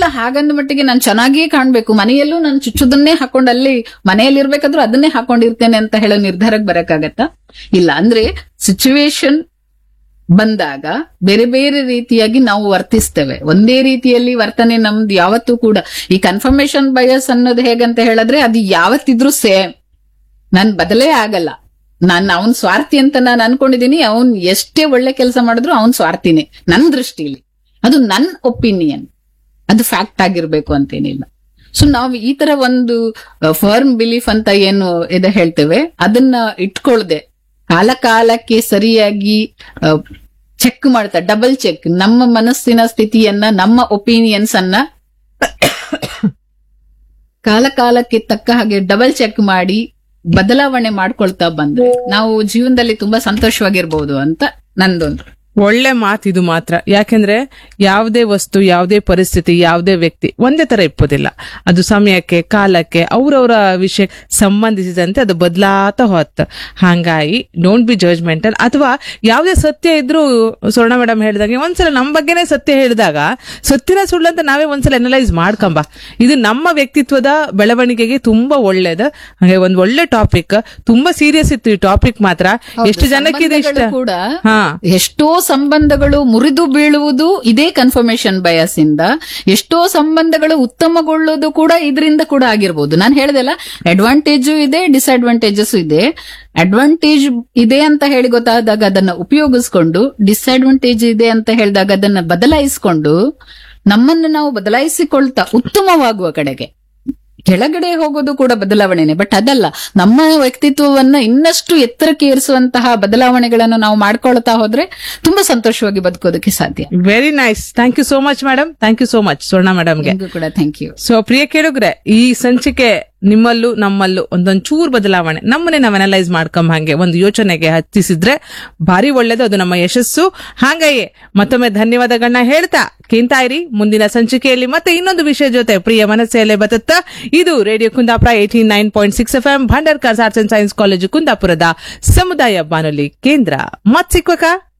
ಇಲ್ಲ ಹಾಗಂದ ಮಟ್ಟಿಗೆ ನಾನು ಚೆನ್ನಾಗಿಯೇ ಕಾಣ್ಬೇಕು ಮನೆಯಲ್ಲೂ ನಾನು ಚುಚ್ಚುದನ್ನೇ ಹಾಕೊಂಡು ಅಲ್ಲಿ ಮನೆಯಲ್ಲಿ ಇರ್ಬೇಕಾದ್ರೂ ಅದನ್ನೇ ಹಾಕೊಂಡಿರ್ತೇನೆ ಅಂತ ಹೇಳೋ ನಿರ್ಧಾರಕ್ಕೆ ಬರಕ್ಕಾಗತ್ತಾ ಇಲ್ಲ ಅಂದ್ರೆ ಸಿಚುವೇಶನ್ ಬಂದಾಗ ಬೇರೆ ಬೇರೆ ರೀತಿಯಾಗಿ ನಾವು ವರ್ತಿಸ್ತೇವೆ ಒಂದೇ ರೀತಿಯಲ್ಲಿ ವರ್ತನೆ ನಮ್ದು ಯಾವತ್ತೂ ಕೂಡ ಈ ಕನ್ಫರ್ಮೇಶನ್ ಬಯಸ್ ಅನ್ನೋದು ಹೇಗಂತ ಹೇಳಿದ್ರೆ ಅದು ಯಾವತ್ತಿದ್ರೂ ಸೇಮ್ ನಾನ್ ಬದಲೇ ಆಗಲ್ಲ ನಾನು ಅವನ್ ಸ್ವಾರ್ಥಿ ಅಂತ ನಾನು ಅನ್ಕೊಂಡಿದೀನಿ ಅವನ್ ಎಷ್ಟೇ ಒಳ್ಳೆ ಕೆಲಸ ಮಾಡಿದ್ರು ಅವನ್ ಸ್ವಾರ್ಥಿನೇ ನನ್ ದೃಷ್ಟಿಲಿ ಅದು ನನ್ ಒಪಿನಿಯನ್ ಅದು ಫ್ಯಾಕ್ಟ್ ಆಗಿರ್ಬೇಕು ಅಂತೇನಿಲ್ಲ ಸೊ ನಾವು ಈ ತರ ಒಂದು ಫರ್ಮ್ ಬಿಲೀಫ್ ಅಂತ ಏನು ಇದೆ ಹೇಳ್ತೇವೆ ಅದನ್ನ ಇಟ್ಕೊಳ್ದೆ ಕಾಲ ಕಾಲಕ್ಕೆ ಸರಿಯಾಗಿ ಚೆಕ್ ಮಾಡ್ತಾ ಡಬಲ್ ಚೆಕ್ ನಮ್ಮ ಮನಸ್ಸಿನ ಸ್ಥಿತಿಯನ್ನ ನಮ್ಮ ಒಪಿನಿಯನ್ಸ್ ಅನ್ನ ಕಾಲ ಕಾಲಕ್ಕೆ ತಕ್ಕ ಹಾಗೆ ಡಬಲ್ ಚೆಕ್ ಮಾಡಿ ಬದಲಾವಣೆ ಮಾಡ್ಕೊಳ್ತಾ ಬಂದ್ರೆ ನಾವು ಜೀವನದಲ್ಲಿ ತುಂಬಾ ಸಂತೋಷವಾಗಿರ್ಬೋದು ಅಂತ ನಂದೊಂದು ಒಳ್ಳೆ ಮಾತಿದು ಮಾತ್ರ ಯಾಕೆಂದ್ರೆ ಯಾವುದೇ ವಸ್ತು ಯಾವುದೇ ಪರಿಸ್ಥಿತಿ ಯಾವುದೇ ವ್ಯಕ್ತಿ ಒಂದೇ ತರ ಇಪ್ಪೋದಿಲ್ಲ ಅದು ಸಮಯಕ್ಕೆ ಕಾಲಕ್ಕೆ ಅವ್ರವ್ರ ವಿಷಯ ಸಂಬಂಧಿಸಿದಂತೆ ಅದು ಬದಲಾತ ಹೊತ್ತು ಹಾಗಾಗಿ ಡೋಂಟ್ ಬಿ ಜಜ್ಮೆಂಟಲ್ ಅಥವಾ ಯಾವುದೇ ಸತ್ಯ ಇದ್ರೂ ಸ್ವರ್ಣ ಮೇಡಮ್ ಹೇಳಿದಾಗೆ ಒಂದ್ಸಲ ನಮ್ಮ ಬಗ್ಗೆನೇ ಸತ್ಯ ಹೇಳಿದಾಗ ಸತ್ಯನ ಸುಳ್ಳಂತ ನಾವೇ ಒಂದ್ಸಲ ಅನಲೈಸ್ ಮಾಡ್ಕೊಂಬ ಇದು ನಮ್ಮ ವ್ಯಕ್ತಿತ್ವದ ಬೆಳವಣಿಗೆಗೆ ತುಂಬಾ ಒಳ್ಳೇದು ಹಾಗೆ ಒಂದ್ ಒಳ್ಳೆ ಟಾಪಿಕ್ ತುಂಬಾ ಸೀರಿಯಸ್ ಇತ್ತು ಈ ಟಾಪಿಕ್ ಮಾತ್ರ ಎಷ್ಟು ಜನಕ್ಕೆ ಇದು ಇಷ್ಟ ಸಂಬಂಧಗಳು ಕೂಡ ಹಾ ಎಷ್ಟೋ ಸಂಬಂಧಗಳು ಮುರಿದು ಬೀಳುವುದು ಇದೇ ಕನ್ಫರ್ಮೇಶನ್ ಬಯಸ್ ಇಂದ ಎಷ್ಟೋ ಸಂಬಂಧಗಳು ಉತ್ತಮಗೊಳ್ಳೋದು ಕೂಡ ಇದರಿಂದ ಕೂಡ ಆಗಿರ್ಬೋದು ನಾನು ಹೇಳ್ದಲ್ಲ ಅಡ್ವಾಂಟೇಜು ಇದೆ ಡಿಸ್ಅಡ್ವಾಂಟೇಜಸ್ ಇದೆ ಅಡ್ವಾಂಟೇಜ್ ಇದೆ ಅಂತ ಹೇಳಿ ಗೊತ್ತಾದಾಗ ಅದನ್ನ ಉಪಯೋಗಿಸ್ಕೊಂಡು ಡಿಸ್ಅಡ್ವಾಂಟೇಜ್ ಇದೆ ಅಂತ ಹೇಳಿದಾಗ ಅದನ್ನ ಬದಲಾಯಿಸಿಕೊಂಡು ನಮ್ಮನ್ನು ನಾವು ಬದಲಾಯಿಸಿಕೊಳ್ತಾ ಉತ್ತಮವಾಗುವ ಕಡೆಗೆ ಕೆಳಗಡೆ ಹೋಗೋದು ಕೂಡ ಬದಲಾವಣೆನೆ ಬಟ್ ಅದಲ್ಲ ನಮ್ಮ ವ್ಯಕ್ತಿತ್ವವನ್ನ ಇನ್ನಷ್ಟು ಎತ್ತರಕ್ಕೆ ಏರಿಸುವಂತಹ ಬದಲಾವಣೆಗಳನ್ನು ನಾವು ಮಾಡ್ಕೊಳ್ತಾ ಹೋದ್ರೆ ತುಂಬಾ ಸಂತೋಷವಾಗಿ ಬದುಕೋದಕ್ಕೆ ಸಾಧ್ಯ very nice thank you so much madam thank you so much Swarna ಮೇಡಮ್ಗೆ ನಿಮ್ಗೂ ಕೂಡ ಥ್ಯಾಂಕ್ ಯು ಸೊ ಪ್ರಿಯ ಕೇಳುಗ್ರೆ ಈ ಸಂಚಿಕೆ ನಿಮ್ಮಲ್ಲೂ ನಮ್ಮಲ್ಲೂ ಒಂದೊಂದ್ ಚೂರ್ ಬದಲಾವಣೆ ನಮ್ಮನ್ನೇ ನಾವು ಅನಲೈಸ್ ಮಾಡ್ಕೊಂಬ ಹಾಗೆ ಒಂದು ಯೋಚನೆಗೆ ಹತ್ತಿಸಿದ್ರೆ ಭಾರಿ ಒಳ್ಳೇದು ಅದು ನಮ್ಮ ಯಶಸ್ಸು ಹಾಗಾಗಿ ಮತ್ತೊಮ್ಮೆ ಧನ್ಯವಾದಗಳನ್ನ ಹೇಳ್ತಾ ಕೇಂತಾ ಇರಿ ಮುಂದಿನ ಸಂಚಿಕೆಯಲ್ಲಿ ಮತ್ತೆ ಇನ್ನೊಂದು ವಿಷಯ ಜೊತೆ ಪ್ರಿಯ ಮನಸ್ಸೆಯಲ್ಲೇ ಬದುತ್ತಾ ಇದು radio Kundapura eighteen nine point six F M Bhandarkar arts and science college ಕುಂದಾಪುರದ ಸಮುದಾಯ ಬಾನುಲಿ ಕೇಂದ್ರ ಮತ್ ಸಿಕ್ವಕ